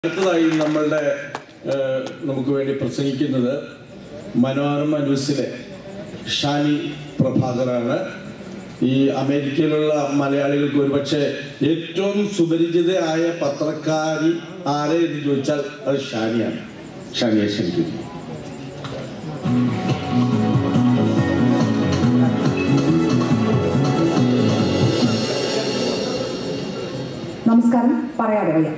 അടുത്തതായി നമ്മളുടെ ഏഹ്, നമുക്ക് വേണ്ടി പ്രസംഗിക്കുന്നത് മനോരമ ന്യൂസിലെ ഷാനി പ്രഭാകറാണ് ഈ അമേരിക്കയിലുള്ള മലയാളികൾക്ക് ഒരുപക്ഷെ ഏറ്റവും സുപരിചിതയായ പത്രക്കാരി ആരെ എന്ന് ചോദിച്ചാൽ അത് ഷാനിയാണ് ഷാനിയെ ക്ഷണിക്കുന്നു നമസ്കാരം പറയാതെ വയ്യ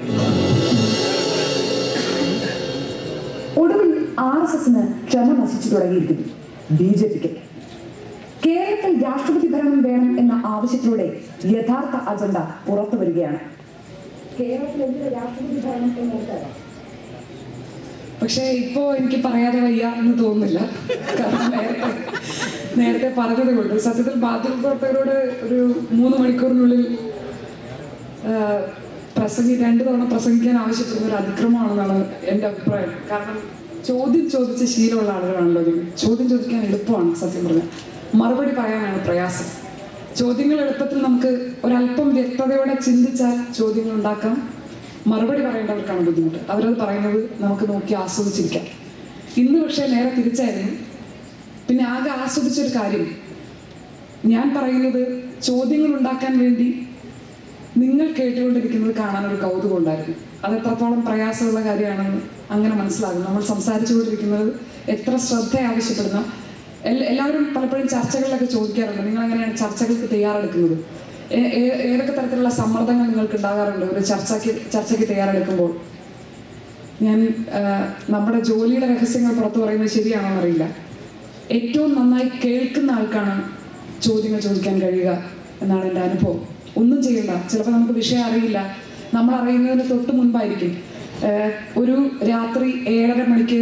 ഒടുവിൽ ആർ എസ് എസിന് ക്ഷമ നശിച്ചു തുടങ്ങിയിരിക്കുന്നു ബി ജെ പിക്ക് കേരളത്തിൽ രാഷ്ട്രപതി ഭരണം വേണം എന്ന ആവശ്യത്തിലൂടെ യഥാർത്ഥ അജണ്ട പുറത്തു വരികയാണ് കേരളത്തിൽ എന്തിന് രാഷ്ട്രപതി ഭരണം എന്നത് പക്ഷേ ഇപ്പോ എനിക്ക് പറയാതെ വയ്യ എന്ന് തോന്നുന്നില്ല കാരണം നേരത്തെ നേരത്തെ പറഞ്ഞത് കൊണ്ട് സത്യത്തിൽ മാധ്യമപ്രവർത്തകരോട് ഒരു മൂന്ന് മണിക്കൂറിനുള്ളിൽ ആ, പ്രസംഗി രണ്ടു തവണ പ്രസംഗിക്കാൻ ആവശ്യപ്പെടുന്ന ഒരു അതിക്രമമാണെന്നാണ് എൻ്റെ അഭിപ്രായം കാരണം ചോദ്യം ചോദിച്ച ശീലമുള്ള ആളുകളാണല്ലോ നിങ്ങൾ ചോദ്യം ചോദിക്കാൻ എളുപ്പമാണ് സത്യം പറഞ്ഞാൽ മറുപടി പറയാനാണ് പ്രയാസം ചോദ്യങ്ങൾ എളുപ്പത്തിൽ നമുക്ക് ഒരല്പം വ്യക്തതയോടെ ചിന്തിച്ചാൽ ചോദ്യങ്ങൾ ഉണ്ടാക്കാം മറുപടി പറയേണ്ടവർക്കാണ് ബുദ്ധിമുട്ട് അവരത് പറയുന്നത് നമുക്ക് നോക്കി ആസ്വദിച്ചിരിക്കാം ഇന്ന് പക്ഷേ നേരെ തിരിച്ചായിരുന്നു പിന്നെ ആകെ ആസ്വദിച്ചൊരു കാര്യം ഞാൻ പറയുന്നത് ചോദ്യങ്ങൾ ഉണ്ടാക്കാൻ വേണ്ടി നിങ്ങൾ കേട്ടുകൊണ്ടിരിക്കുന്നത് കാണാൻ ഒരു കൗതുകം ഉണ്ടായിരുന്നു അത് എത്രത്തോളം പ്രയാസമുള്ള കാര്യമാണെന്ന് അങ്ങനെ മനസ്സിലാകും നമ്മൾ സംസാരിച്ചുകൊണ്ടിരിക്കുന്നത് എത്ര ശ്രദ്ധ ആവശ്യപ്പെടുന്ന എൽ- എല്ലാവരും പലപ്പോഴും ചർച്ചകളിലൊക്കെ ചോദിക്കാറുണ്ട് നിങ്ങൾ എങ്ങനെയാണ് ചർച്ചകൾക്ക് തയ്യാറെടുക്കുന്നത് ഏ- ഏ- ഏതൊക്കെ തരത്തിലുള്ള സമ്മർദ്ദങ്ങൾ നിങ്ങൾക്ക് ഉണ്ടാകാറുണ്ട് ഒരു ചർച്ചയ്ക്ക് ചർച്ചയ്ക്ക് തയ്യാറെടുക്കുമ്പോൾ ഞാൻ ആ, നമ്മുടെ ജോലിയുടെ രഹസ്യങ്ങൾ പുറത്തു പറയുന്നത് ശരിയാണോ എന്നറിയില്ല ഏറ്റവും നന്നായി കേൾക്കുന്ന ആൾക്കാണ് ചോദ്യങ്ങൾ ചോദിക്കാൻ കഴിയുക എന്നാണ് എൻ്റെ അനുഭവം ഒന്നും ചെയ്യണ്ട ചിലപ്പോൾ നമുക്ക് വിഷയം അറിയില്ല നമ്മൾ അറിയുന്നതിന് തൊട്ട് മുൻപായിരിക്കും ആ, ഒരു രാത്രി ഏഴര മണിക്ക്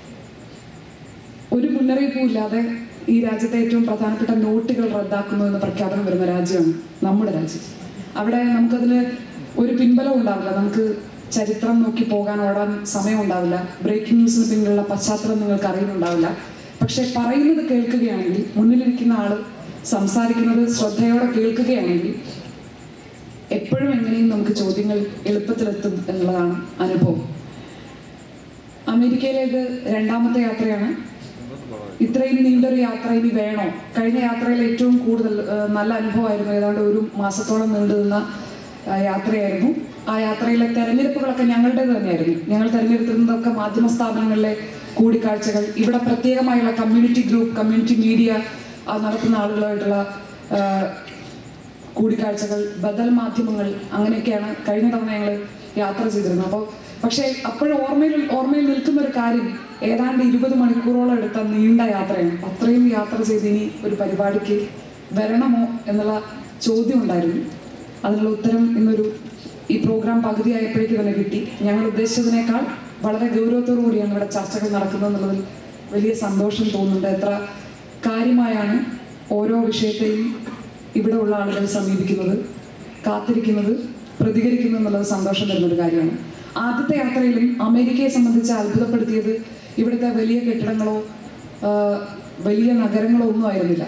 ഒരു മുന്നറിയിപ്പും ഇല്ലാതെ ഈ രാജ്യത്തെ ഏറ്റവും പ്രധാനപ്പെട്ട നോട്ടുകൾ റദ്ദാക്കുന്നു എന്ന പ്രഖ്യാപനം വരുന്ന രാജ്യമാണ് നമ്മുടെ രാജ്യം അവിടെ നമുക്കതിന് ഒരു പിൻബലവും ഉണ്ടാവില്ല നമുക്ക് ചരിത്രം നോക്കി പോകാൻ ഓടാൻ സമയം ഉണ്ടാവില്ല ബ്രേക്കിംഗ് ന്യൂസിന് പിന്നിലുള്ള പശ്ചാത്തലം നിങ്ങൾക്ക് അറിയുന്നുണ്ടാവില്ല പക്ഷെ പറയുന്നത് കേൾക്കുകയാണെങ്കിൽ മുന്നിലിരിക്കുന്ന ആള് സംസാരിക്കുന്നത് ശ്രദ്ധയോടെ കേൾക്കുകയാണെങ്കിൽ എപ്പോഴും എങ്ങനെയും നമുക്ക് ചോദ്യങ്ങൾ എളുപ്പത്തിലെത്തും എന്നുള്ളതാണ് അനുഭവം അമേരിക്കയിലേക്ക് രണ്ടാമത്തെ യാത്രയാണ് ഇത്രയും നീണ്ടൊരു യാത്ര ഇനി വേണോ കഴിഞ്ഞ യാത്രയിൽ ഏറ്റവും കൂടുതൽ ആ, നല്ല അനുഭവമായിരുന്നു ഏതാണ്ട് ഒരു മാസത്തോളം നീണ്ടു നിന്ന ആ, യാത്രയായിരുന്നു ആ യാത്രയിലെ തെരഞ്ഞെടുപ്പുകളൊക്കെ ഞങ്ങളുടേത് തന്നെയായിരുന്നു ഞങ്ങൾ തെരഞ്ഞെടുത്തിരുന്നതൊക്കെ മാധ്യമ സ്ഥാപനങ്ങളിലെ കൂടിക്കാഴ്ചകൾ ഇവിടെ പ്രത്യേകമായുള്ള കമ്മ്യൂണിറ്റി ഗ്രൂപ്പ് കമ്മ്യൂണിറ്റി മീഡിയ നടത്തുന്ന ആളുകളായിട്ടുള്ള ആ, കൂടിക്കാഴ്ചകൾ ബദൽ മാധ്യമങ്ങൾ അങ്ങനെയൊക്കെയാണ് കഴിഞ്ഞ തവണ ഞങ്ങൾ യാത്ര ചെയ്തിരുന്നത് അപ്പോൾ പക്ഷേ അപ്പോഴും ഓർമ്മയിൽ ഓർമ്മയിൽ നിൽക്കുന്ന ഒരു കാര്യം ഏതാണ്ട് ഇരുപത് മണിക്കൂറോളം എടുത്ത നീണ്ട യാത്രയാണ് അത്രയും യാത്ര ചെയ്ത് ഇനി ഒരു പരിപാടിക്ക് വരണമോ എന്നുള്ള ചോദ്യം ഉണ്ടായിരുന്നു അതിനുള്ള ഉത്തരം ഇന്നൊരു ഈ പ്രോഗ്രാം പകുതിയായപ്പോഴേക്ക് തന്നെ കിട്ടി ഞങ്ങൾ ഉദ്ദേശിച്ചതിനേക്കാൾ വളരെ ഗൗരവത്തോടു കൂടിയാണ് ഇവിടെ ചർച്ചകൾ നടക്കുന്നത് എന്നുള്ളതിൽ വലിയ സന്തോഷം തോന്നുന്നുണ്ട് എത്ര കാര്യമായാണ് ഓരോ വിഷയത്തെയും ഇവിടെ ഉള്ള ആളുകൾ സമീപിക്കുന്നത് കാത്തിരിക്കുന്നത് പ്രതികരിക്കുന്നത് എന്നുള്ളത് സന്തോഷം തരുന്ന ഒരു കാര്യമാണ് ആദ്യത്തെ യാത്രയിലും അമേരിക്കയെ സംബന്ധിച്ച് അത്ഭുതപ്പെടുത്തിയത് ഇവിടുത്തെ വലിയ കെട്ടിടങ്ങളോ ആ, വലിയ നഗരങ്ങളോ ഒന്നും ആയിരുന്നില്ല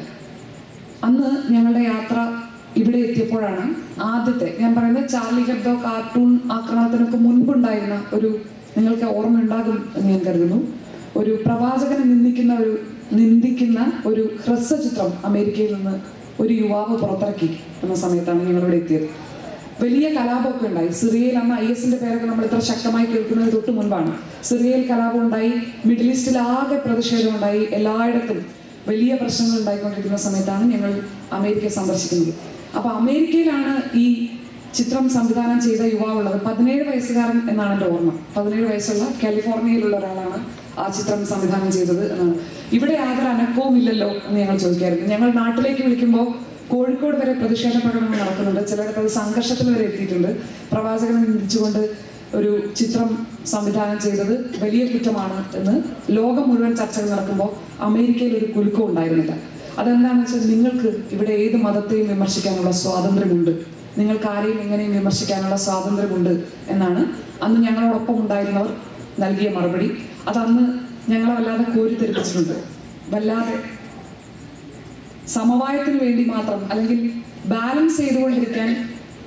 അന്ന് ഞങ്ങളുടെ യാത്ര ഇവിടെ എത്തിയപ്പോഴാണ് ആദ്യത്തെ ഞാൻ പറയുന്നത് ചാർലി ഹെബ്ഡോ കാർട്ടൂൺ ആക്രമണത്തിനൊക്കെ മുൻപുണ്ടായിരുന്ന ഒരു നിങ്ങൾക്ക് ഓർമ്മയുണ്ടാകും എന്ന് ഞാൻ കരുതുന്നു ഒരു പ്രവാചകനെ നിന്ദിക്കുന്ന ഒരു നിന്ദിക്കുന്ന ഒരു ഹ്രസ്വചിത്രം അമേരിക്കയിൽ നിന്ന് ഒരു യുവാവ് പുറത്തിറക്കി എന്ന സമയത്താണ് ഞങ്ങളിവിടെ എത്തിയത് വലിയ കലാപമൊക്കെ ഉണ്ടായി സിറിയയിൽ അന്ന് ഐ എസിന്റെ പേരൊക്കെ നമ്മൾ ഇത്ര ശക്തമായി കേൾക്കുന്നത് തൊട്ട് മുൻപാണ് സിറിയയിൽ കലാപം ഉണ്ടായി മിഡിൽ ഈസ്റ്റിൽ ആകെ പ്രതിഷേധം ഉണ്ടായി എല്ലായിടത്തും വലിയ പ്രശ്നങ്ങൾ ഉണ്ടായിക്കൊണ്ടിരിക്കുന്ന സമയത്താണ് ഞങ്ങൾ അമേരിക്ക സന്ദർശിക്കുന്നത് അപ്പൊ അമേരിക്കയിലാണ് ഈ ചിത്രം സംവിധാനം ചെയ്ത യുവാവുള്ളത് പതിനേഴ് വയസ്സുകാരൻ എന്നാണ് എൻ്റെ ഓർമ്മ പതിനേഴ് വയസ്സുള്ള കാലിഫോർണിയയിലുള്ള ഒരാളാണ് ആ ചിത്രം സംവിധാനം ചെയ്തത് എന്നാണ് ഇവിടെ യാതൊരു അനക്കവും ഇല്ലല്ലോ എന്ന് ഞങ്ങൾ ചോദിക്കായിരുന്നു ഞങ്ങൾ നാട്ടിലേക്ക് വിളിക്കുമ്പോൾ കോഴിക്കോട് വരെ പ്രതിഷേധ പ്രകടനം നടക്കുന്നുണ്ട് ചിലർക്ക് അത് സംഘർഷത്തിൽ വരെ എത്തിയിട്ടുണ്ട് പ്രവാചകനെ നിന്ദിച്ചുകൊണ്ട് ഒരു ചിത്രം സംവിധാനം ചെയ്തത് വലിയ കുറ്റമാണ് എന്ന് ലോകം മുഴുവൻ ചർച്ചകൾ നടക്കുമ്പോൾ അമേരിക്കയിൽ ഒരു കുലുക്കം ഉണ്ടായിരുന്നില്ല അതെന്താണെന്ന് വെച്ചാൽ നിങ്ങൾക്ക് ഇവിടെ ഏത് മതത്തെയും വിമർശിക്കാനുള്ള സ്വാതന്ത്ര്യമുണ്ട് നിങ്ങൾക്ക് ആരെയും എങ്ങനെയും വിമർശിക്കാനുള്ള സ്വാതന്ത്ര്യമുണ്ട് എന്നാണ് അന്ന് ഞങ്ങളോടൊപ്പം ഉണ്ടായിരുന്നവർ നൽകിയ മറുപടി അതന്ന് ഞങ്ങളെ വല്ലാതെ കോരിത്തെരിപ്പിച്ചിട്ടുണ്ട് വല്ലാതെ സമവായത്തിന് വേണ്ടി മാത്രം അല്ലെങ്കിൽ ബാലൻസ് ചെയ്തുകൊണ്ടിരിക്കാൻ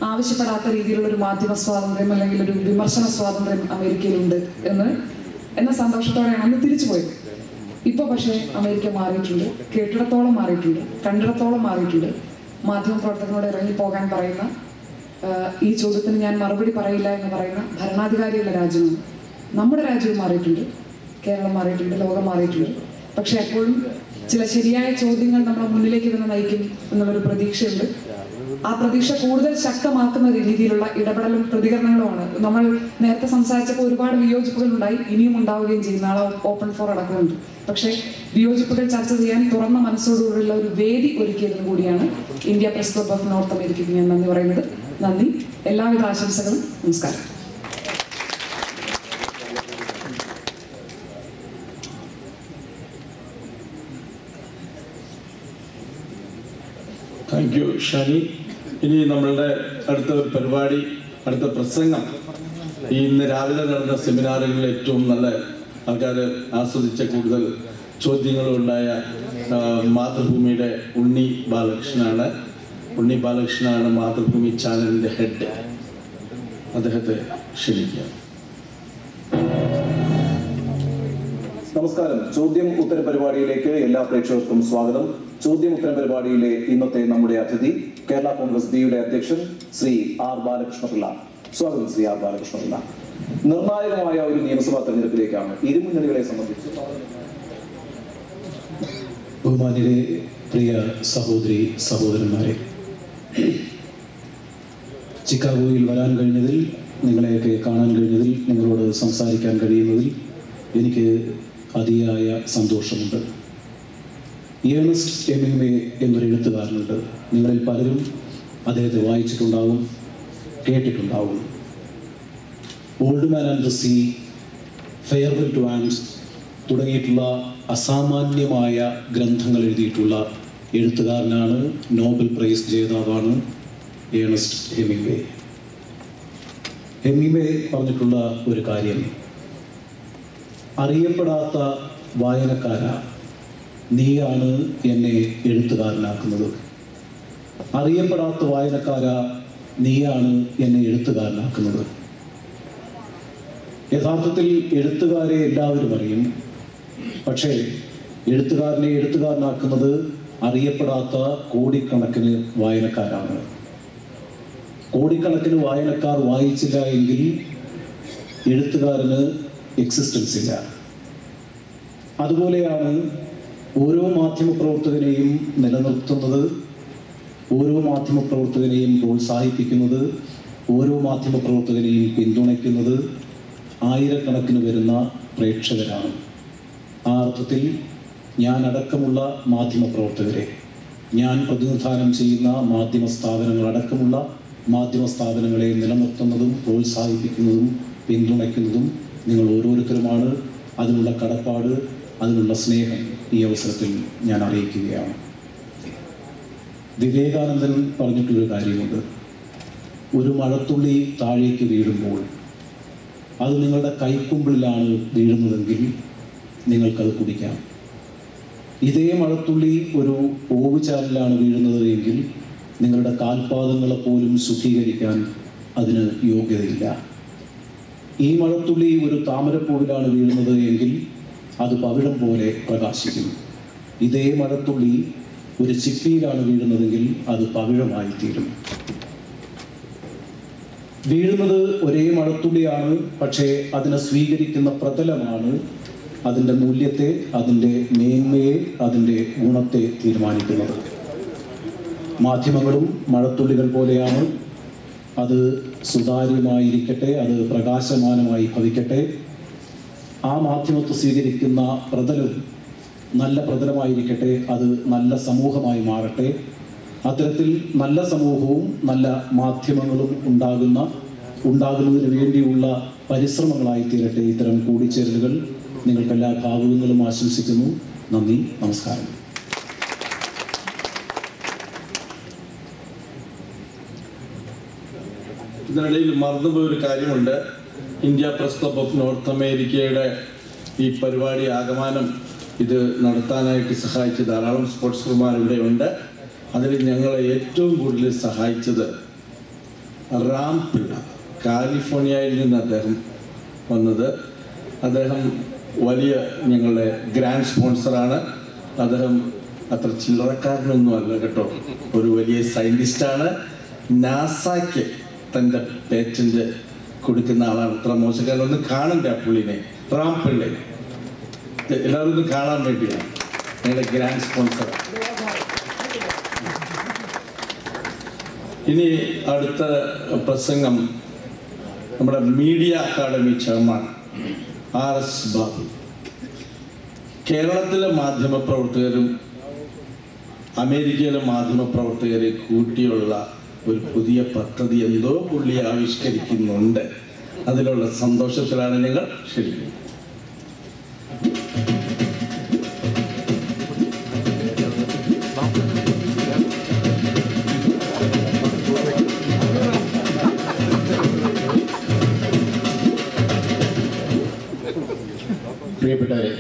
ആവശ്യപ്പെടാത്ത രീതിയിലുള്ള ഒരു മാധ്യമ സ്വാതന്ത്ര്യം അല്ലെങ്കിൽ ഒരു വിമർശന സ്വാതന്ത്ര്യം അമേരിക്കയിലുണ്ട് എന്ന് എന്ന സന്തോഷത്തോടെയാണ് അന്ന് തിരിച്ചു പോയത് ഇപ്പോൾ പക്ഷേ അമേരിക്ക മാറിയിട്ടുണ്ട് കേട്ടിടത്തോളം മാറിയിട്ടുണ്ട് കണ്ടിടത്തോളം മാറിയിട്ടുണ്ട് മാധ്യമ പ്രവർത്തകരോട് ഇറങ്ങി പോകാൻ പറയുന്ന ആഹ്, ഈ ചോദ്യത്തിന് ഞാൻ മറുപടി പറയില്ല എന്ന് പറയുന്ന ഭരണാധികാരിയുള്ള രാജ്യമാണ് നമ്മുടെ രാജ്യവും മാറിയിട്ടുണ്ട് കേരളം മാറിയിട്ടുണ്ട് ലോകം മാറിയിട്ടുണ്ട് പക്ഷെ എപ്പോഴും ചില ശരിയായ ചോദ്യങ്ങൾ നമ്മളെ മുന്നിലേക്ക് തന്നെ നയിക്കും എന്നുള്ളൊരു പ്രതീക്ഷയുണ്ട് ആ പ്രതീക്ഷ കൂടുതൽ ശക്തമാക്കുന്ന രീതിയിലുള്ള ഇടപെടലും പ്രതികരണങ്ങളുമാണ് നമ്മൾ നേരത്തെ സംസാരിച്ചപ്പോൾ ഒരുപാട് വിയോജിപ്പുകൾ ഉണ്ടായി ഇനിയും ഉണ്ടാവുകയും ചെയ്യും നാളെ ഓപ്പൺ ഫോർ അടക്കമുണ്ട് പക്ഷേ വിയോജിപ്പുകൾ ചർച്ച ചെയ്യാൻ തുറന്ന മനസ്സോടുകൂടിയുള്ള ഒരു വേദി ഒരുക്കിയതിനും കൂടിയാണ് India press club of North അമേരിക്കയ്ക്ക് ഞാൻ നന്ദി പറയുന്നത് നന്ദി എല്ലാവിധ ആശംസകളും നമസ്കാരം താങ്ക് യു ഷാനി ഇനി നമ്മളുടെ അടുത്ത ഒരു പരിപാടി അടുത്ത പ്രസംഗം ഈ ഇന്ന് രാവിലെ നടന്ന സെമിനാറുകളിൽ ഏറ്റവും നല്ല ആൾക്കാർ ആസ്വദിച്ച കൂടുതൽ ചോദ്യങ്ങളും ഉണ്ടായ ആ, മാതൃഭൂമിയുടെ ഉണ്ണി ബാലകൃഷ്ണനാണ് ഉണ്ണി ബാലകൃഷ്ണനാണ് മാതൃഭൂമി ചാനലിൻ്റെ ഹെഡ് അദ്ദേഹത്തെ ക്ഷണിക്കുക നമസ്കാരം ചോദ്യം ഉത്തര പരിപാടിയിലേക്ക് എല്ലാ പ്രേക്ഷകർക്കും സ്വാഗതം ചോദ്യം ഉത്തര പരിപാടിയിലെ ഇന്നത്തെ നമ്മുടെ അതിഥി കേരള കോൺഗ്രസ് ബിയുടെ അധ്യക്ഷൻ ശ്രീ ആർ ബാലകൃഷ്ണപിള്ള സ്വാഗതം ശ്രീ ആർ ബാലകൃഷ്ണപിള്ള നിർണായകമായ ഒരു നിയമസഭാ തെരഞ്ഞെടുപ്പിലേക്കാണ് ഇരുമുന്നണികളെ സംബന്ധിച്ച് ബഹുമാന്യരെ പ്രിയ സഹോദരി സഹോദരന്മാരെ ചിക്കാഗോയിൽ വരാൻ കഴിഞ്ഞതിൽ നിങ്ങളെയൊക്കെ കാണാൻ കഴിഞ്ഞതിൽ നിങ്ങളോട് സംസാരിക്കാൻ കഴിയുന്നതിൽ എനിക്ക് അതിയായ സന്തോഷമുണ്ട് ഏണസ്റ്റ് എമിൻമേ എന്നൊരു എഴുത്തുകാരനുണ്ട് നിങ്ങളിൽ പലരും അദ്ദേഹത്തെ വായിച്ചിട്ടുണ്ടാവും കേട്ടിട്ടുണ്ടാവും old man and the sea farewell to ആൻഡ്സ് തുടങ്ങിയിട്ടുള്ള അസാമാന്യമായ ഗ്രന്ഥങ്ങൾ എഴുതിയിട്ടുള്ള എഴുത്തുകാരനാണ് നോബൽ പ്രൈസ് ജേതാവാണ് ഏണസ്റ്റ് ഹെമിംഗ്വേ ഹെമിംഗ്വേ പറഞ്ഞിട്ടുള്ള ഒരു കാര്യം അറിയപ്പെടാത്ത വായനക്കാര നീയാണ് എന്നെ എഴുത്തുകാരനാക്കുന്നത് അറിയപ്പെടാത്ത വായനക്കാര നീയാണ് എന്നെ എഴുത്തുകാരനാക്കുന്നത് യഥാർത്ഥത്തിൽ എഴുത്തുകാരെ എല്ലാവരും അറിയും പക്ഷേ എഴുത്തുകാരനെ എഴുത്തുകാരനാക്കുന്നത് അറിയപ്പെടാത്ത കോടിക്കണക്കിന് വായനക്കാരാണ് കോടിക്കണക്കിന് വായനക്കാർ വായിച്ചില്ല എങ്കിൽ എഴുത്തുകാരന് എക്സിസ്റ്റൻസ് ഇല്ല അതുപോലെയാണ് ഓരോ മാധ്യമപ്രവർത്തകനെയും നിലനിർത്തുന്നത് ഓരോ മാധ്യമപ്രവർത്തകനെയും പ്രോത്സാഹിപ്പിക്കുന്നത് ഓരോ മാധ്യമപ്രവർത്തകനെയും പിന്തുണയ്ക്കുന്നത് ആയിരക്കണക്കിന് വരുന്ന പ്രേക്ഷകരാണ് ആ അർത്ഥത്തിൽ ഞാൻ അടക്കമുള്ള മാധ്യമപ്രവർത്തകരെ ഞാൻ പ്രതിനിധാനം ചെയ്യുന്ന മാധ്യമ സ്ഥാപനങ്ങൾ അടക്കമുള്ള മാധ്യമ സ്ഥാപനങ്ങളെ നിലനിർത്തുന്നതും പ്രോത്സാഹിപ്പിക്കുന്നതും പിന്തുണയ്ക്കുന്നതും നിങ്ങൾ ഓരോരുത്തരുമാണ് അതിനുള്ള കടപ്പാട് അതിനുള്ള സ്നേഹം ഈ അവസരത്തിൽ ഞാൻ അറിയിക്കുകയാണ് വിവേകാനന്ദൻ പറഞ്ഞിട്ടുള്ളൊരു കാര്യമുണ്ട് ഒരു മഴത്തുള്ളി താഴേക്ക് വീഴുമ്പോൾ അത് നിങ്ങളുടെ കൈക്കുമ്പിളിലാണ് വീഴുന്നതെങ്കിൽ നിങ്ങൾക്കത് കുടിക്കാം ഇതേ മഴത്തുള്ളി ഒരു ഓവുചാലിലാണ് വീഴുന്നത് എങ്കിൽ നിങ്ങളുടെ കാൽപാദങ്ങളെ പോലും ശുദ്ധീകരിക്കാൻ അതിന് യോഗ്യതയില്ല ഈ മഴത്തുള്ളി ഒരു താമരപ്പൂവിലാണ് വീഴുന്നത് എങ്കിൽ അത് പവിഴം പോലെ പ്രകാശിക്കും ഇതേ മഴത്തുള്ളി ഒരു ചിപ്പിയിലാണ് വീഴുന്നതെങ്കിൽ അത് പവിഴമായി തീരും വീഴുന്നത് ഒരേ മഴത്തുള്ളിയാണ് പക്ഷേ അതിനെ സ്വീകരിക്കുന്ന പ്രതലമാണ് അതിൻ്റെ മൂല്യത്തെ അതിൻ്റെ മേന്മയെ അതിൻ്റെ ഗുണത്തെ തീരുമാനിക്കുന്നത് മാധ്യമങ്ങളും മഴത്തുള്ളികൾ പോലെയാണ് അത് സുതാര്യമായിരിക്കട്ടെ അത് പ്രകാശമാനമായി ഭവിക്കട്ടെ ആ മാധ്യമത്തെ സ്വീകരിക്കുന്ന പ്രതലം നല്ല പ്രതലമായിരിക്കട്ടെ അത് നല്ല സമൂഹമായി മാറട്ടെ അത്തരത്തിൽ നല്ല സമൂഹവും നല്ല മാധ്യമങ്ങളും ഉണ്ടാകുന്ന ഉണ്ടാകുന്നതിന് വേണ്ടിയുള്ള പരിശ്രമങ്ങളായി തീരട്ടെ ഇത്തരം കൂടിച്ചേരലുകൾ നിങ്ങൾക്ക് എല്ലാ ഭാവുകങ്ങളും ആശംസിക്കുന്നു നന്ദി നമസ്കാരം ഇതിനിടയിൽ മറന്നുപോയ ഒരു കാര്യമുണ്ട് India press club of North അമേരിക്കയുടെ ഈ പരിപാടി ആകമാനം ഇത് നടത്താനായിട്ട് സഹായിച്ച ധാരാളം സ്പോർട്സ്മാർ ഇവിടെ ഉണ്ട് അതിൽ ഞങ്ങളെ ഏറ്റവും കൂടുതൽ സഹായിച്ചത് റാം പിള്ള കാലിഫോർണിയയിൽ നിന്ന് അദ്ദേഹം വന്നത് അദ്ദേഹം വലിയ ഞങ്ങളുടെ ഗ്രാൻഡ് സ്പോൺസറാണ് അദ്ദേഹം അത്ര ചില്ലറക്കാരനൊന്നും അല്ല കേട്ടോ ഒരു വലിയ സയൻറ്റിസ്റ്റാണ് നാസയ്ക്ക് തൻ്റെ പേറ്റന്റ് കൊടുക്കുന്ന ആളാണ് അത്ര മോശക്കാരൻ കാണണ്ടേ ആ പുള്ളിനെ റാം പിള്ളെ എല്ലാവരും ഒന്ന് കാണാൻ വേണ്ടിയാണ് ഞങ്ങളുടെ ഗ്രാൻഡ് സ്പോൺസർ ഇനി അടുത്ത പ്രസംഗം നമ്മുടെ media academy chairman R S Babu കേരളത്തിലെ മാധ്യമപ്രവർത്തകരും അമേരിക്കയിലെ മാധ്യമപ്രവർത്തകരെ കൂട്ടിയുള്ള ഒരു പുതിയ പദ്ധതി എന്തോ പുള്ളി ആവിഷ്കരിക്കുന്നുണ്ട് അതിലുള്ള സന്തോഷത്തിലാണ് ഞങ്ങൾ ക്ഷണിക്കുന്നത് പ്രിയപ്പെട്ടവരെ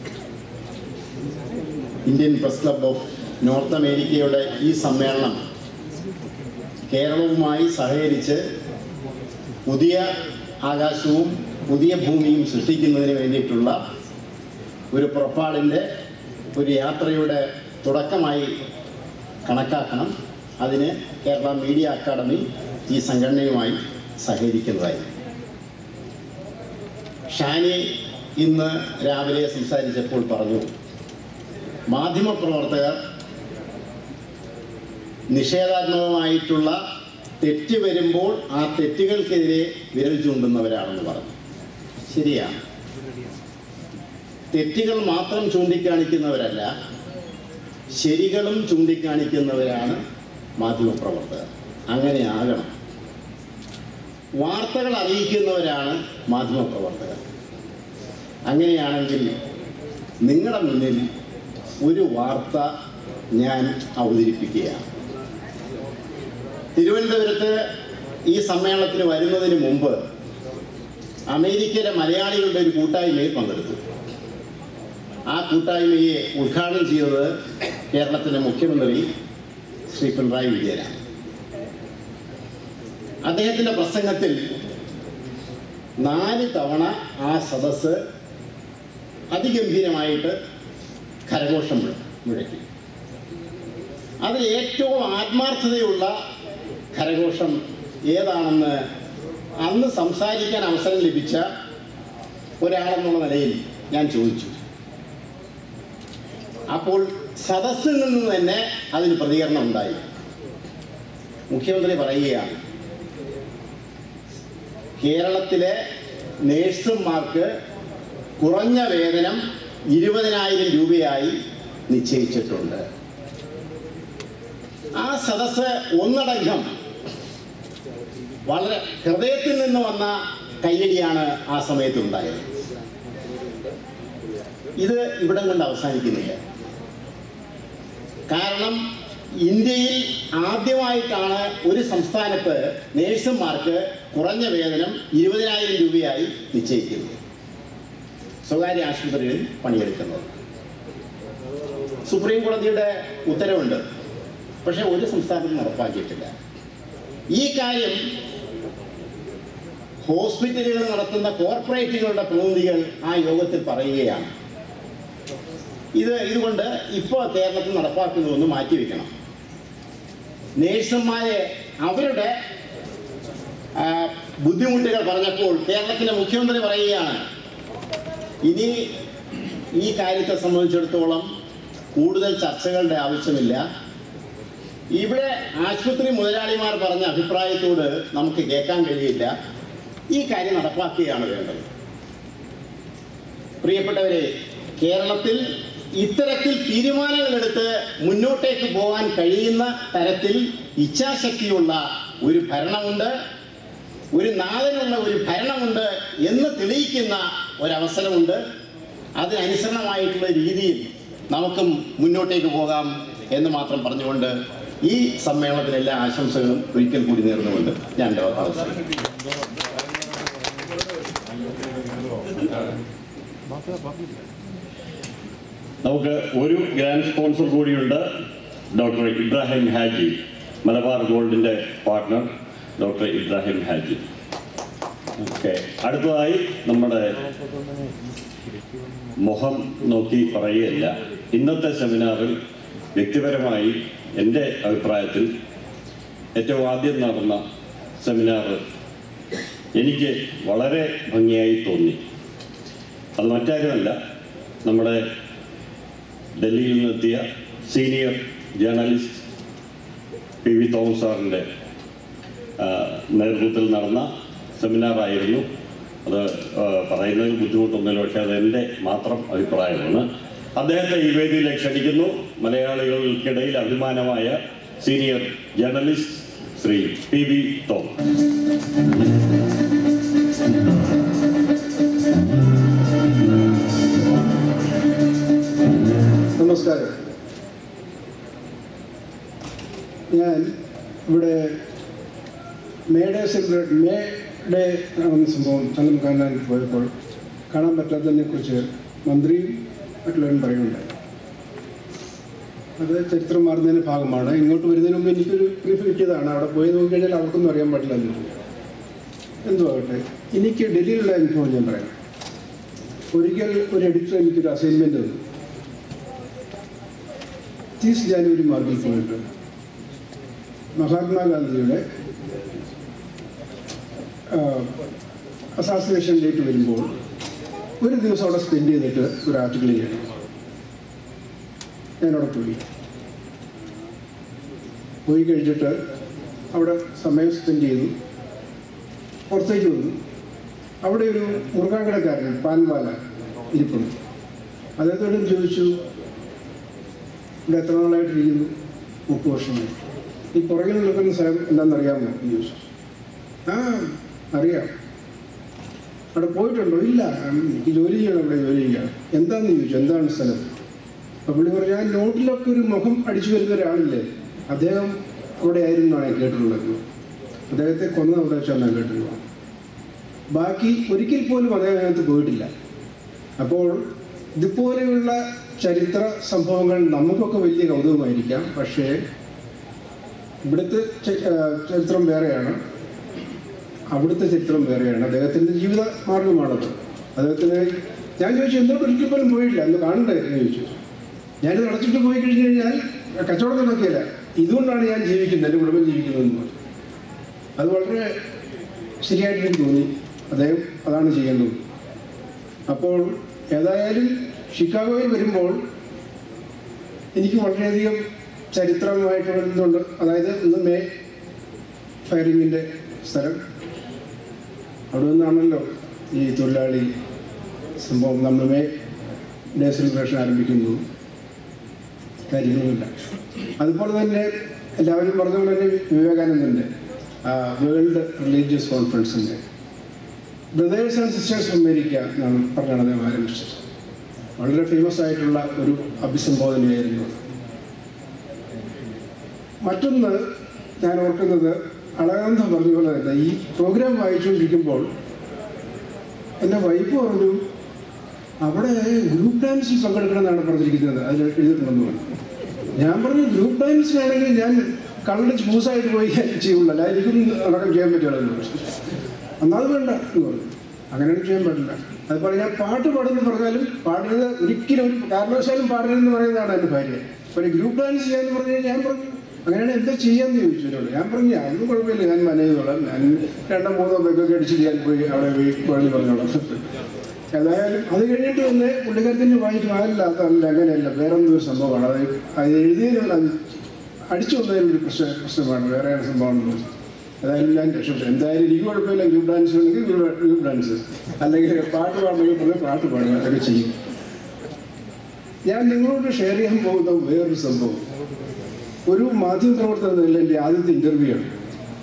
Indian press club of North അമേരിക്കയുടെ ഈ സമ്മേളനം കേരളവുമായി സഹകരിച്ച് പുതിയ ആകാശവും പുതിയ ഭൂമിയും സൃഷ്ടിക്കുന്നതിന് വേണ്ടിയിട്ടുള്ള ഒരു പുറപ്പാടിൻ്റെ ഒരു യാത്രയുടെ തുടക്കമായി കണക്കാക്കണം അതിന് കേരള മീഡിയ അക്കാദമി ഈ സംഘടനയുമായി സഹകരിക്കുന്നതായി ഷാനി ഇന്ന് രാവിലെ സംസാരിച്ചപ്പോൾ പറഞ്ഞു മാധ്യമപ്രവർത്തകർ നിഷേധാത്മകമായിട്ടുള്ള തെറ്റ് വരുമ്പോൾ ആ തെറ്റുകൾക്കെതിരെ വിരൽ ചൂണ്ടുന്നവരാണെന്ന് പറഞ്ഞു ശരിയാണ് തെറ്റുകൾ മാത്രം ചൂണ്ടിക്കാണിക്കുന്നവരല്ല ശരികളും ചൂണ്ടിക്കാണിക്കുന്നവരാണ് മാധ്യമപ്രവർത്തകർ അങ്ങനെ ആകണം വാർത്തകൾ അറിയിക്കുന്നവരാണ് മാധ്യമപ്രവർത്തകർ അങ്ങനെയാണെങ്കിൽ നിങ്ങളുടെ മുന്നിൽ ഒരു വാർത്ത ഞാൻ അവതരിപ്പിക്കുകയാണ് തിരുവനന്തപുരത്ത് ഈ സമ്മേളനത്തിന് വരുന്നതിന് മുമ്പ് അമേരിക്കയിലെ മലയാളികളുടെ ഒരു കൂട്ടായ്മയിൽ പങ്കെടുത്തു ആ കൂട്ടായ്മയെ ഉദ്ഘാടനം ചെയ്തത് കേരളത്തിൻ്റെ മുഖ്യമന്ത്രി ശ്രീ പിണറായി വിജയനാണ് അദ്ദേഹത്തിൻ്റെ പ്രസംഗത്തിൽ നാല് തവണ ആ സദസ്സ് അതിഗംഭീരമായിട്ട് കരഘോഷം മുഴ- മുഴക്കി അതിൽ ഏറ്റവും ആത്മാർത്ഥതയുള്ള കരഘോഷം ഏതാണെന്ന് അന്ന് സംസാരിക്കാൻ അവസരം ലഭിച്ച ഒരാളെന്നുള്ള നിലയിൽ ഞാൻ ചോദിച്ചു അപ്പോൾ സദസ്സിൽ നിന്ന് തന്നെ അതിന് പ്രതികരണം ഉണ്ടായി മുഖ്യമന്ത്രി പറയുകയാണ് കേരളത്തിലെ നേഴ്സുമാർക്ക് കുറഞ്ഞ വേതനം ഇരുപതിനായിരം രൂപയായി നിശ്ചയിച്ചിട്ടുണ്ട് ആ സദസ്സ് ഒന്നടങ്കം വളരെ ഹൃദയത്തിൽ നിന്ന് വന്ന കയ്യടിയാണ് ആ സമയത്ത് ഉണ്ടായത് ഇത് ഇവിടം കൊണ്ട് അവസാനിക്കുന്നില്ല കാരണം ഇന്ത്യയിൽ ആദ്യമായിട്ടാണ് ഒരു സംസ്ഥാനത്ത് നേഴ്സുമാർക്ക് കുറഞ്ഞ വേതനം ഇരുപതിനായിരം രൂപയായി നിശ്ചയിക്കുന്നത് സ്വകാര്യ ആശുപത്രികളിൽ പണിയെടുക്കുന്നത് സുപ്രീം കോടതിയുടെ ഉത്തരവുണ്ട് പക്ഷേ ഒരു സംസ്ഥാനത്തും നടപ്പാക്കിയിട്ടില്ല ഈ കാര്യം ഹോസ്പിറ്റലുകൾ നടത്തുന്ന കോർപ്പറേറ്റുകളുടെ പ്രതിനിധികൾ ആ യോഗത്തിൽ പറയുകയാണ് ഇത് ഇതുകൊണ്ട് ഇപ്പോൾ കേരളത്തിൽ നടപ്പാക്കുന്നതൊന്ന് മാറ്റിവെക്കണം നേഴ്സുമാരെ അവരുടെ ആ, ബുദ്ധിമുട്ടുകൾ പറഞ്ഞപ്പോൾ കേരളത്തിലെ മുഖ്യമന്ത്രി പറയുകയാണ് ഇനി ഈ കാര്യത്തെ സംബന്ധിച്ചിടത്തോളം കൂടുതൽ ചർച്ചകളുടെ ആവശ്യമില്ല ഇവിടെ ആശുപത്രി മുതലാളിമാർ പറഞ്ഞ അഭിപ്രായത്തോട് നമുക്ക് കേൾക്കാൻ കഴിയില്ല ഈ കാര്യം നടപ്പാക്കുകയാണ് വേണ്ടത് പ്രിയപ്പെട്ടവരെ കേരളത്തിൽ ഇത്തരത്തിൽ തീരുമാനങ്ങളെടുത്ത് മുന്നോട്ടേക്ക് പോകാൻ കഴിയുന്ന തരത്തിൽ ഇച്ഛാശക്തിയുള്ള ഒരു ഭരണമുണ്ട് ഒരു നാഥനുള്ള ഒരു ഭരണമുണ്ട് എന്ന് തെളിയിക്കുന്ന ഒരവസരമുണ്ട് അതിനനുസരണമായിട്ടുള്ള രീതിയിൽ നമുക്കും മുന്നോട്ടേക്ക് പോകാം എന്ന് മാത്രം പറഞ്ഞുകൊണ്ട് ഈ സമ്മേളനത്തിന് എല്ലാ ആശംസകളും ഒരിക്കൽ കൂടി നേർന്നുകൊണ്ട് ഞാൻ എൻ്റെ വാക്ക് അവസാനിപ്പിക്കുന്നു നമുക്ക് ഒരു ഗ്രാൻഡ് സ്പോൺസർ കൂടിയുണ്ട് ഡോക്ടർ ഇബ്രാഹിം ഹാജി മലബാർ ഗോൾഡിന്റെ partner doctor Ibrahim Haji okay അടുത്തതായി നമ്മുടെ മുഖം നോക്കി പറയുകയല്ല ഇന്നത്തെ സെമിനാറിൽ വ്യക്തിപരമായി എൻ്റെ അഭിപ്രായത്തിൽ ഏറ്റവും ആദ്യം നടന്ന സെമിനാർ എനിക്ക് വളരെ ഭംഗിയായി തോന്നി അത് മറ്റാരുമല്ല നമ്മുടെ ഡൽഹിയിൽ നിന്നെത്തിയ senior journalist P V Thomas സാറിൻ്റെ ആ, നേതൃത്വത്തിൽ നടന്ന സെമിനാറായിരുന്നു അത് ആ, പറയുന്നതിൽ ബുദ്ധിമുട്ടൊന്നുമില്ല പക്ഷേ അത് എൻ്റെ മാത്രം അഭിപ്രായമാണ് അദ്ദേഹത്തെ ഈ വേദിയിലേക്ക് ക്ഷണിക്കുന്നു മലയാളികൾക്കിടയിൽ അഭിമാനമായ senior journalist Shri P V Thomas നമസ്കാരം ഞാൻ ഇവിടെ മേഡേ സെലിബ്രേറ്റ് മേ ഡേ എന്ന സംഭവം ചന്ദ്രൻ കാണാൻ പോയപ്പോൾ കാണാൻ പറ്റാത്തതിനെ കുറിച്ച് മന്ത്രിയും മറ്റുള്ളവരും പറയുന്നുണ്ടായി അത് ചരിത്രം മാറുന്നതിൻ്റെ ഭാഗമാണ് ഇങ്ങോട്ട് വരുന്നതിന് മുമ്പ് എനിക്കൊരു ബ്രീഫ് കിട്ടിയതാണ് അവിടെ പോയി നോക്കിക്കഴിഞ്ഞാൽ അവർക്കൊന്നും അറിയാൻ പറ്റില്ല എന്ന് എന്തോ ആകട്ടെ എനിക്ക് ഡൽഹിയിലുള്ള അനുഭവം ഞാൻ പറയാം ഒരിക്കൽ ഒരു എഡിറ്റർ എനിക്കൊരു അസൈൻമെൻറ്റ് തന്നു തീസ് ജാനുവരി മാർക്കിൽ പോയിട്ട് മഹാത്മാഗാന്ധിയുടെ അസാസിനേഷൻ ഡേറ്റ് വരുമ്പോൾ ഒരു ദിവസം അവിടെ സ്പെൻഡ് ചെയ്തിട്ട് ഒരു ആർട്ടിക്കിൾ ചെയ്യണം ഞാനവിടെ പോയി പോയി കഴിഞ്ഞിട്ട് അവിടെ സമയം സ്പെൻഡ് ചെയ്തു പുറത്തേക്ക് വന്നു അവിടെ ഒരു മുറുകാങ്കടക്കാരൻ പാൻവാല ഇരിപ്പുണ്ട് അദ്ദേഹത്തോട് ചോദിച്ചു ഇവിടെ എത്ര നാളായിട്ടിരിക്കുന്നു മുപ്പത് വർഷമായി ഈ പുറകിൽ നിൽക്കുന്ന സ്ഥലം എന്താണെന്നറിയാമോ എന്ന് ചോദിച്ചു ആ അറിയാം അവിടെ പോയിട്ടുണ്ടോ ഇല്ല എനിക്ക് ജോലി ചെയ്യണം അവിടെ ജോലി ചെയ്യാം എന്താണെന്ന് ചോദിച്ചു എന്താണ് സ്ഥലം അപ്പോൾ പുള്ളി പറഞ്ഞു ആ നോട്ടിലൊക്കെ ഒരു മുഖം അടിച്ചു വരുന്ന ഒരാളില്ലേ അദ്ദേഹം അവിടെ ആയിരുന്നാണ് ഞാൻ കേട്ടിട്ടുള്ളത് അദ്ദേഹത്തെ കൊന്നത് അവിടെ വെച്ചാണ് കേട്ടിട്ടുള്ളത് ബാക്കി ഒരിക്കൽ പോലും അദ്ദേഹം അതിനകത്ത് പോയിട്ടില്ല അപ്പോൾ ഇതുപോലെയുള്ള ചരിത്ര സംഭവങ്ങൾ നമുക്കൊക്കെ വലിയ കൗതുകമായിരിക്കാം പക്ഷേ ഇവിടുത്തെ ച- ആ, ചരിത്രം വേറെയാണ് അവിടുത്തെ ചരിത്രം വേറെയാണ് അദ്ദേഹത്തിൻ്റെ ജീവിത മാർഗമാണത് അദ്ദേഹത്തിന് ഞാൻ ചോദിച്ചു എന്തുകൊണ്ട് ഒരിക്കൽ പോലും പോയില്ല എന്ന് കാണണ്ടേ എന്ന് ചോദിച്ചു ഞാനിത് അടച്ചിട്ട് പോയി കഴിഞ്ഞ് കഴിഞ്ഞാൽ കച്ചവടം നടക്കില്ല ഇതുകൊണ്ടാണ് ഞാൻ ജീവിക്കുന്നത് എൻ്റെ കുടുംബം ജീവിക്കുന്നതെന്ന് പറഞ്ഞു അത് വളരെ ശരിയായിട്ട് എനിക്ക് തോന്നി അദ്ദേഹം അതാണ് ചെയ്യേണ്ടത് അപ്പോൾ ഏതായാലും ഷിക്കാഗോയിൽ വരുമ്പോൾ എനിക്ക് വളരെയധികം ചരിത്രമായിട്ട് വരുന്നുണ്ട് അതായത് ഇന്ന് മേ ഫയറിങ്ങിൻ്റെ സ്ഥലം അവിടെ നിന്നാണല്ലോ ഈ തൊഴിലാളി സംഭവം നമ്മൾ മേ ഡേ സെലിബ്രേഷൻ ആരംഭിക്കുന്നത് കാര്യങ്ങളുമില്ല അതുപോലെ തന്നെ എല്ലാവരും പറഞ്ഞതുപോലെ തന്നെ വിവേകാനന്ദൻ്റെ വേൾഡ് റിലീജിയസ് കോൺഫറൻസിൻ്റെ brothers and sisters of America എന്നാണ് പറഞ്ഞാണ് അദ്ദേഹം ആരംഭിച്ചത് വളരെ ഫേമസ് ആയിട്ടുള്ള ഒരു അഭിസംബോധനയായിരുന്നു അത്. മറ്റൊന്ന് ഞാൻ ഓർക്കുന്നത് അളകാന്ത പറഞ്ഞ പോലെ തന്നെ ഈ പ്രോഗ്രാം വായിച്ചുകൊണ്ടിരിക്കുമ്പോൾ എൻ്റെ വൈഫ് പറഞ്ഞു അവിടെ ഗ്രൂപ്പ് ഡാൻസിൽ പങ്കെടുക്കണമെന്നാണ് പറഞ്ഞിരിക്കുന്നത് അതിൽ എഴുതിയിട്ടുണ്ടെന്ന് പറഞ്ഞു ഞാൻ പറഞ്ഞു ഗ്രൂപ്പ് ഡാൻസിനാണെങ്കിൽ ഞാൻ കള്ളടിച്ച് പൂസായിട്ട് പോയി ചെയ്യുള്ളൂ അല്ല എനിക്കൊന്നും അടക്കം ചെയ്യാൻ പറ്റുള്ളൂ എന്ന് പറഞ്ഞു എന്നാൽ വേണ്ട എന്ന് പറഞ്ഞു അങ്ങനെയൊന്നും ചെയ്യാൻ പറ്റില്ല അതുപോലെ ഞാൻ പാട്ട് പാടുമെന്ന് പറഞ്ഞാലും പാടുന്നത് ഒരിക്കലും ഒരു കാരണവശാലും പാടരുതെന്ന് പറയുന്നതാണ് എൻ്റെ ഭാര്യ അപ്പോൾ ഗ്രൂപ്പ് ഡാൻസ് ചെയ്യാന്ന് പറഞ്ഞു കഴിഞ്ഞാൽ ഞാൻ പറഞ്ഞു അങ്ങനെയാണ് എന്താ ചെയ്യാന്ന് ചോദിച്ചു എന്നോട് ഞാൻ പറഞ്ഞു അതൊന്നും കുഴപ്പമില്ല ഞാൻ മാനേജ് ചെയ്തോളാം ഞാൻ രണ്ടോ മൂന്നോ പേക്കൊക്കെ അടിച്ചിട്ട് ഞാൻ പോയി അവിടെ പോയി കുഴഞ്ഞു പറഞ്ഞോളാം ഏതായാലും അത് കഴിഞ്ഞിട്ട് തന്നെ പുള്ളിക്കാരത്തിൻ്റെ വായിക്കും അതല്ല അതല്ല അങ്ങനെയല്ല വേറെ എന്തോ ഒരു സംഭവമാണ് അത് അത് എഴുതിയതിനുള്ള അത് അടിച്ചു വന്നതിനൊരു പ്രശ്ന പ്രശ്നമാണ് വേറെ സംഭവമാണെന്ന് അതായത് ഞാൻ രക്ഷപ്പെട്ടു എന്തായാലും എനിക്ക് കുഴപ്പമില്ല ഗ്രൂപ്പ് ഡാൻസ് ഉണ്ടെങ്കിൽ ഗ്രൂപ്പ് ഡാൻസ് അല്ലെങ്കിൽ പാട്ട് പാടണമെങ്കിൽ പറഞ്ഞാൽ പാട്ട് പാടുക അതൊക്കെ ചെയ്യും ഞാൻ നിങ്ങളോട് ഷെയർ ചെയ്യാൻ പോകുന്ന വേറൊരു സംഭവം ഒരു മാധ്യമ പ്രവർത്തനം എന്നല്ല എൻ്റെ ആദ്യത്തെ ഇൻ്റർവ്യൂ ആണ്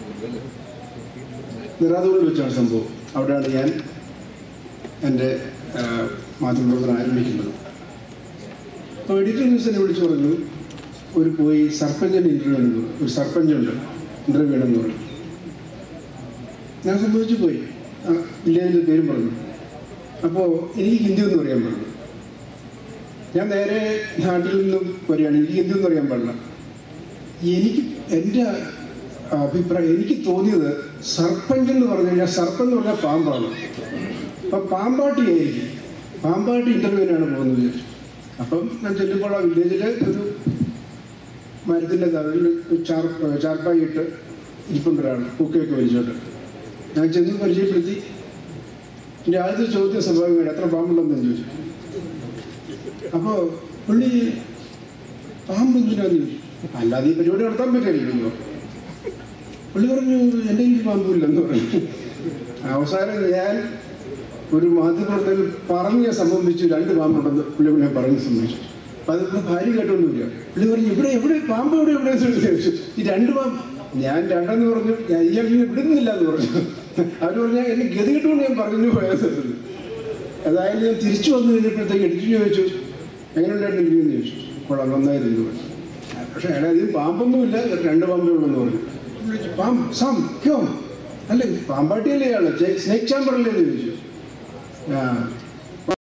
നിറാദൂരിൽ വെച്ചാണ് സംഭവം അവിടെയാണ് ഞാൻ എൻ്റെ ആ, മാധ്യമപ്രവർത്തനം ആരംഭിക്കുന്നത് അപ്പോൾ എഡിറ്റർ ന്യൂസ് എന്നെ വിളിച്ചു പറഞ്ഞു ഒരു പോയി സർപ്പഞ്ചിൻ്റെ ഇൻ്റർവ്യൂ എന്ന് പറഞ്ഞു ഒരു സർപ്പഞ്ചുണ്ട് ഇൻ്റർവ്യൂ വേണമെന്ന് പറഞ്ഞു ഞാൻ സംഭവിച്ചു പോയി ആ വില്ലേജിൻ്റെ പേരും പറഞ്ഞു അപ്പോൾ എനിക്ക് ഹിന്ദി ഒന്നും അറിയാൻ പാടില്ല ഞാൻ നേരെ നാട്ടിൽ നിന്നും വരികയാണ് എനിക്ക് ഹിന്ദി ഒന്നും അറിയാൻ പാടില്ല എനിക്ക് എൻ്റെ അഭിപ്രായം എനിക്ക് തോന്നിയത് സർപ്പഞ്ച് എന്ന് പറഞ്ഞു കഴിഞ്ഞാൽ സർപ്പം എന്ന് പറഞ്ഞാൽ പാമ്പാണ് അപ്പം പാമ്പാട്ടിയായിരിക്കും പാമ്പാട്ടി ഇൻ്റർവ്യൂവിനാണ് പോകുന്നത് വിചാരിച്ചു അപ്പം ഞാൻ ചെല്ലുമ്പോൾ ആ വില്ലേജിലെ ഒരു മരത്തിൻ്റെ തലയിൽ ചാർ ചാർപ്പായി ഇട്ട് ഇരിപ്പുണ്ടൊരാൾ കുക്കയൊക്കെ വലിച്ചോട്ട് ഞാൻ ചെന്ന് പരിചയപ്പെടുത്തി എൻ്റെ ആദ്യത്തെ ചോദ്യം സ്വാഭാവികമാണ് എത്ര പാമ്പുണ്ടെന്ന് ചോദിച്ചു അപ്പോൾ പുള്ളി പാമ്പ് എന്തിനാന്ന് ചോദിച്ചു അല്ലാതെ ഈ പരിപാടി നടത്താൻ പറ്റില്ലല്ലോ പുള്ളി പറഞ്ഞു എൻ്റെ കയ്യിൽ പാമ്പില്ലെന്ന് പറഞ്ഞു അവസാനം ഞാൻ ഒരു മാധ്യമത്തിൽ പറഞ്ഞ സംബന്ധിച്ച് രണ്ട് പാമ്പുണ്ടെന്ന് പുള്ളി പിന്നെ പറഞ്ഞ് സംബന്ധിച്ചു അപ്പം അത് ഇപ്പോൾ ഭാര്യ കേട്ടൊന്നുമില്ല പുള്ളി പറഞ്ഞു ഇവിടെ എവിടെ പാമ്പ് എവിടെ എവിടെ എന്ന് ചോദിച്ചു ഈ രണ്ട് പാമ്പ് ഞാൻ രണ്ടെന്ന് പറഞ്ഞു ഞാൻ ഇയാൾ ഇങ്ങനെ വിടുന്നില്ല എന്ന് പറഞ്ഞു അവർ പറഞ്ഞാൽ എന്നെ ഗതികെട്ടുകൊണ്ട് ഞാൻ പറഞ്ഞു പോയത് അതായത് ഞാൻ തിരിച്ചു വന്നു കഴിഞ്ഞപ്പോഴത്തേക്ക് എടുത്തു ചോദിച്ചു എങ്ങനെയുണ്ടായിരുന്നു എനിക്ക് എന്ന് ചോദിച്ചു കൊള്ളാം നന്നായിരുന്നു പറഞ്ഞു പക്ഷേ അയാൾ അതിൽ പാമ്പൊന്നുമില്ല രണ്ട് പാമ്പേ ഉള്ളെന്ന് പറഞ്ഞു വിളിച്ചു പാമ്പ് സാം ക്യോ അല്ല പാമ്പാട്ടിയല്ലേ ഇയാള് സ്നേക് ചാമ്പറല്ലേ എന്ന് ചോദിച്ചു ആ